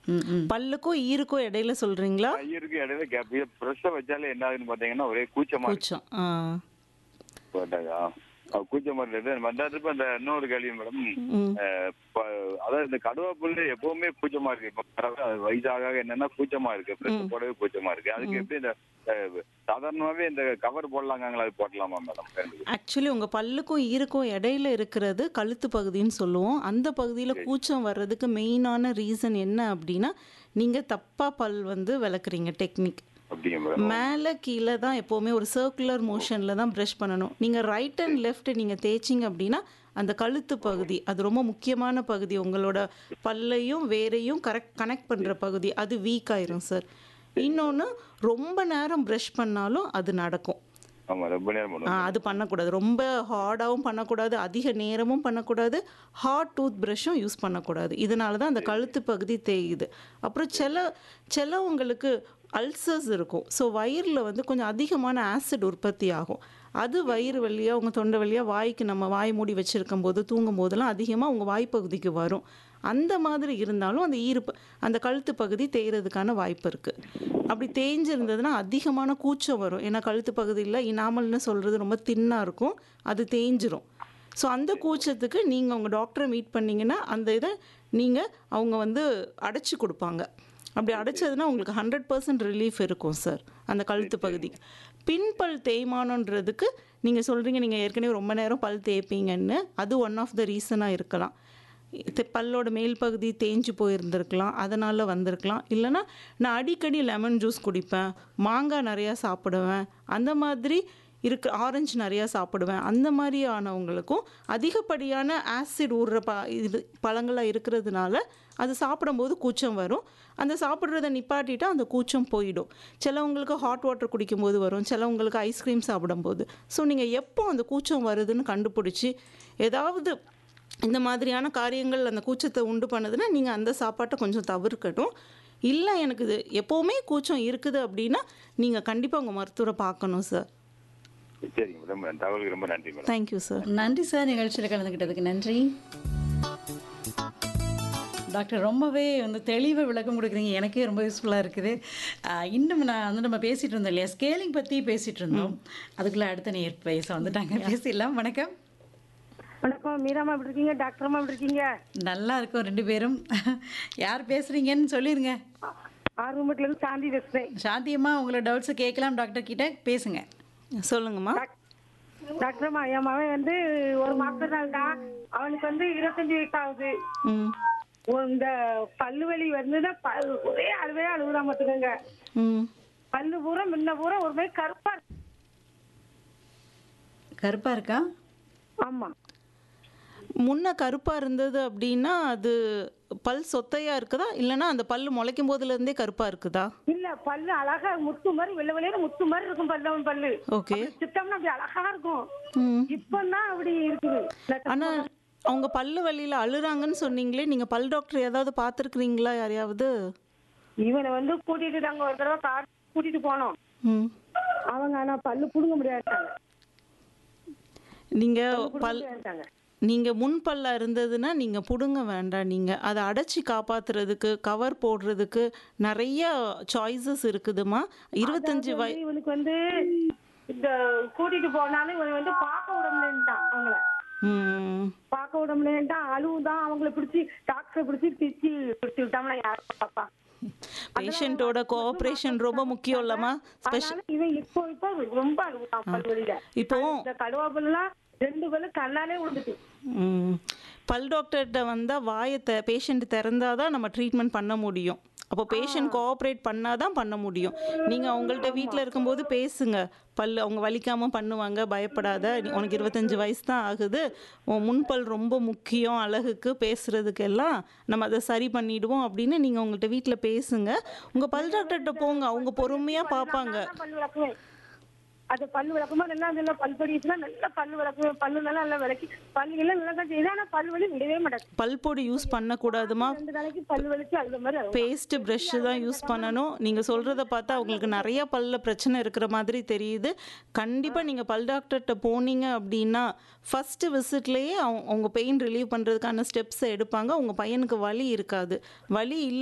ம் ம் பல்லுக்கும் ஈருக்கும் இடையில சொல்றீங்களா ஐயருக்கு இடையில கேப் ப்ரெஷ்ஷை வச்சாலே என்ன ஆகுதுன்னு பாத்தீங்கன்னா ஒரே கூச்சமா இருக்கு கூச்சம் ஆ போட்டாங்க. ஆ, கூச்சமா இருக்கு மந்தாத்துக்கு அந்த இன்னொரு கேள்வி மேடம் ம் அஹ், ப- அதாவது இந்த கடுவா புல்லு எப்பவுமே கூச்சமா இருக்கு இப்ப பரவாயில்ல, அது வயசாக ஆக என்னன்னா கூச்சமா இருக்கு பிரஷ் போடவே கூச்சமா இருக்கு அதுக்கு எப்படி இந்த அஹ், சாதாரணமாவே இந்த கவர் போடலாங்களா அது போடலாமா மேடம் ரெண்டுக்கும்? ஆக்சுவலி உங்கள் பல்லுக்கும் ஈருக்கும் இடையில இருக்கிறது கழுத்து பகுதின்னு சொல்லுவோம் அந்த பகுதியில் கூச்சம் வர்றதுக்கு மெயினான ரீசன் என்ன அப்படின்னா நீங்கள் தப்பாக பல் வந்து விளக்குறீங்க டெக்னிக் அப்படிங்க மேடம் மேலே கீழே தான் எப்போவுமே ஒரு சர்க்குலர் மோஷனில் தான் ப்ரஷ் பண்ணணும் நீங்கள் ரைட் அண்ட் லெஃப்ட் நீங்கள் தேய்ச்சிங்க அப்படின்னா அந்த கழுத்து பகுதி அது ரொம்ப முக்கியமான பகுதி உங்களோட பல்லையும் வேரையும் கரெக்ட் கனெக்ட் பண்ணுற பகுதி அது வீக் ஆயிரும் சார் இன்னொன்று ரொம்ப நேரம் ப்ரஷ் பண்ணாலும் அது நடக்கும் ஆமா ரொம்ப நேரம் ஆ, பண்ணுவோம் அது பண்ணக்கூடாது ரொம்ப ஹார்டாகவும் பண்ணக்கூடாது அதிக நேரமும் பண்ணக்கூடாது ஹார்ட் டூத் ப்ரஷ்ஷும் யூஸ் பண்ணக்கூடாது இதனால தான் அந்த கழுத்து பகுதி தேயுது அப்புறம் சில சிலவங்களுக்கு அல்சர்ஸ் இருக்கும் ஸோ வயிறில் வந்து கொஞ்சம் அதிகமான ஆசிட் உற்பத்தி ஆகும் அது வயிறு வழியாக உங்கள் தொண்டை வழியாக வாய்க்கு நம்ம வாய் மூடி வச்சுருக்கும் போது தூங்கும் போதெல்லாம் அதிகமாக உங்கள் வாய்ப்பகுதிக்கு வரும் அந்த மாதிரி இருந்தாலும் அந்த ஈர்ப்பு அந்த கழுத்து பகுதி தேய்றதுக்கான வாய்ப்பு இருக்குது அப்படி தேய்ஞ்சிருந்ததுன்னா அதிகமான கூச்சம் வரும் ஏன்னா கழுத்து பகுதியில் இனாமல்னு சொல்கிறது ரொம்ப தின்னாக இருக்கும் அது தேய்ஞ்சிரும் ஸோ அந்த கூச்சத்துக்கு நீங்கள் உங்கள் டாக்டரை மீட் பண்ணீங்கன்னா அந்த இதை நீங்கள் அவங்க வந்து அடைச்சி கொடுப்பாங்க அப்படி அடைச்சதுன்னா உங்களுக்கு ஹண்ட்ரட் பர்சன்ட் ரிலீஃப் இருக்கும் சார் அந்த கழுத்து பகுதிக்கு பின்பல் தேய்மானன்றதுக்கு நீங்கள் சொல்கிறீங்க நீங்கள் ஏற்கனவே ரொம்ப நேரம் பல் தேய்ப்பீங்கன்னு அது ஒன் ஆஃப் த ரீசனாக இருக்கலாம் இது பல்லோட மேல் பகுதி தேஞ்சு போயிருந்திருக்கலாம் அதனால் வந்திருக்கலாம் இல்லைன்னா நான் அடிக்கடி லெமன் ஜூஸ் குடிப்பேன் மாங்காய் நிறையா சாப்பிடுவேன் அந்த மாதிரி இருக்கு ஆரஞ்சு நிறையா சாப்பிடுவேன் அந்த மாதிரி ஆனவங்களுக்கும் அதிகப்படியான ஆசிட் ஊறுற ப இது பழங்களாக இருக்கிறதுனால அது சாப்பிடும்போது கூச்சம் வரும் அந்த சாப்பிட்றத நிப்பாட்டிட்டா அந்த கூச்சம் போயிடும் சிலவங்களுக்கு ஹாட் வாட்டர் குடிக்கும்போது வரும் சிலவங்களுக்கு ஐஸ்கிரீம் சாப்பிடும்போது ஸோ நீங்கள் எப்போ அந்த கூச்சம் வருதுன்னு கண்டுபிடிச்சி ஏதாவது இந்த மாதிரியான காரியங்கள் அந்த கூச்சத்தை உண்டு பண்ணுதுன்னா நீங்கள் அந்த சாப்பாட்டை கொஞ்சம் தவிர்க்கட்டும் இல்லை எனக்கு இது எப்போவுமே கூச்சம் இருக்குது அப்படின்னா நீங்கள் கண்டிப்பாக உங்கள் மருத்துவரை பார்க்கணும் சார் சரிங்க மேடம் தகவலுக்கு ரொம்ப நன்றி மேடம் தேங்க்யூ சார் நன்றி சார் நிகழ்ச்சியில் கலந்துக்கிட்டதுக்கு நன்றி டாக்டர் ரொம்பவே வந்து தெளிவாக விளக்கம் கொடுக்குறீங்க எனக்கே ரொம்ப யூஸ்ஃபுல்லாக இருக்குது ஆஹ் இன்னும் நான் வந்து நம்ம பேசிகிட்டு இருந்தோம் இல்லையா ஸ்கேலிங் பற்றி பேசிகிட்டு இருந்தோம் அதுக்குள்ளே அடுத்த நேர் பேச வந்துட்டாங்க பேசிடலாம் வணக்கம் வணக்கம் மீராமா எப்படி இருக்கீங்க டாக்டர்மா எப்படி இருக்கீங்க நல்லா இருக்கும் ரெண்டு பேரும் யார் பேசுகிறீங்கன்னு சொல்லிடுங்க ஆர்வமட்டில இருந்து சாந்தி பேசுறேன் சாந்தியம்மா உங்களோட டவுட்ஸை கேட்கலாம் டாக்டர் கிட்ட பேசுங்க சொல்லுங்கம்மா டாக்டர்மா என் மகன் வந்து ஒரு மாசம் நாள் தான் அவனுக்கு வந்து இருபத்தஞ்சு வயசு ஆகுது ம் இந்த பல்லு வலி வந்து ஒரே அழுவே அழுகுதான் பார்த்துக்கோங்க ம் பல்லு பூரா முன்ன பூரா ஒரு மாதிரி கருப்பா இருக்கு. கருப்பாக இருக்கா ஆமா முன்ன கருப்பாக இருந்தது அப்படின்னா அது பல் சொத்தையாக இருக்குதா இல்லைன்னா அந்த பல் முளைக்கும் போதுலேருந்தே கருப்பாக இருக்குதா இல்ல பல்லு அழகா முத்து மாதிரி வெள்ளை வெளியில முத்து மாதிரி இருக்கும் பல்லு அவன் பல்லு ஓகே சித்தம்னா அப்படி அழகா இருக்கும் ம் இப்பதான் அப்படி இருக்குது ஆனால் அவங்க பல்லு வலியில் அழுறாங்கன்னு சொன்னீங்களே நீங்கள் பல் டாக்டர் ஏதாவது பார்த்துருக்குறீங்களா யாரையாவது இவனை வந்து கூட்டிட்டு நாங்க ஒரு தடவை கார் கூட்டிட்டு போனோம் ம் அவங்க ஆனா பல்லு புடுங்க முடியாட்டாங்க நீங்கள் பல் முடியாட்டாங்க நீங்கள் முன்பல்லா இருந்ததுன்னா நீங்கள் பிடுங்க வேண்டாம் நீங்கள் அதை அடைச்சி காப்பாத்துறதுக்கு கவர் போடுறதுக்கு நிறைய சாய்ஸஸ் இருக்குதுமா இருபத்தஞ்சு வய வந்து இவனுக்கு வந்து இந்த கூட்டிட்டு போனாலும் இவன் வந்து பார்க்க விட முடியன்ட்டான் அவங்கள ம் பார்க்க விட முடியன்ட்டான் அழுவும் தான் அவங்கள பிடிச்சி டாக்டரை பிடிச்சி பிடிச்சி பிடிச்சி விட்டாமல யாரும் பாப்பா பேஷண்ட்டோட கோஆப்ரேஷன் ரொம்ப முக்கியம் இல்லைம்மா ஸ்பெஷல் அதனால இவன் இப்போ இப்போ ரொம்ப அழுகுதான் பல்வழியில இப்போ இந்த கடுவாப்பல்லாம் ரெண்டு பல்லு கண்ணாலே விழுந்துட்டு ம். பல் டாக்டர்கிட்ட வந்தால் வாயை த பேஷண்ட் திறந்தாதான் நம்ம ட்ரீட்மெண்ட் பண்ண முடியும் அப்போ பேஷண்ட் கோஆப்ரேட் பண்ணாதான் பண்ண முடியும் நீங்கள் அவங்கள்ட்ட வீட்டில் இருக்கும்போது பேசுங்க பல் அவங்க வலிக்காமல் பண்ணுவாங்க பயப்படாத நீ- உனக்கு இருபத்தஞ்சு வயசு தான் ஆகுது உன் முன்பல் ரொம்ப முக்கியம் அழகுக்கு பேசுறதுக்கெல்லாம் நம்ம அதை சரி பண்ணிடுவோம் அப்படின்னு நீங்கள் உங்கள்கிட்ட வீட்டில் பேசுங்க உங்கள் பல் டாக்டர்கிட்ட போங்க அவங்க பொறுமையாக பார்ப்பாங்க நான் பல்லு விளக்குவேன் அது பல்லு விளக்குமா நல்லா நல்லா பல் படிச்சுனா நல்லா பல்லு விளக்குவேன் பல்லு நல்லா நல்லா விளக்கி பல்லு எல்லாம் நல்லா தான் செய்யுது ஆனா பல் வலி விடவே மாட்டேன் பல் பொடி யூஸ் பண்ணக்கூடாதுமா ரெண்டு நாளைக்கு பல்லு வலிச்சு அழுத மாதிரி அழுகும். பேஸ்ட் ப்ரஷ்ஷு தான் யூஸ் பண்ணணும் நீங்கள் சொல்கிறத பார்த்தா அவங்களுக்கு நிறைய பல்ல பிரச்சனை இருக்கிற மாதிரி தெரியுது கண்டிப்பாக நீங்கள் பல் டாக்டர்கிட்ட போனீங்க அப்படின்னா ஃபஸ்ட்டு விசிட்லேயே அவங்க அவங்க பெயின் ரிலீவ் பண்ணுறதுக்கான ஸ்டெப்ஸை எடுப்பாங்க உங்கள் பையனுக்கு வலி இருக்காது வலி இல்லை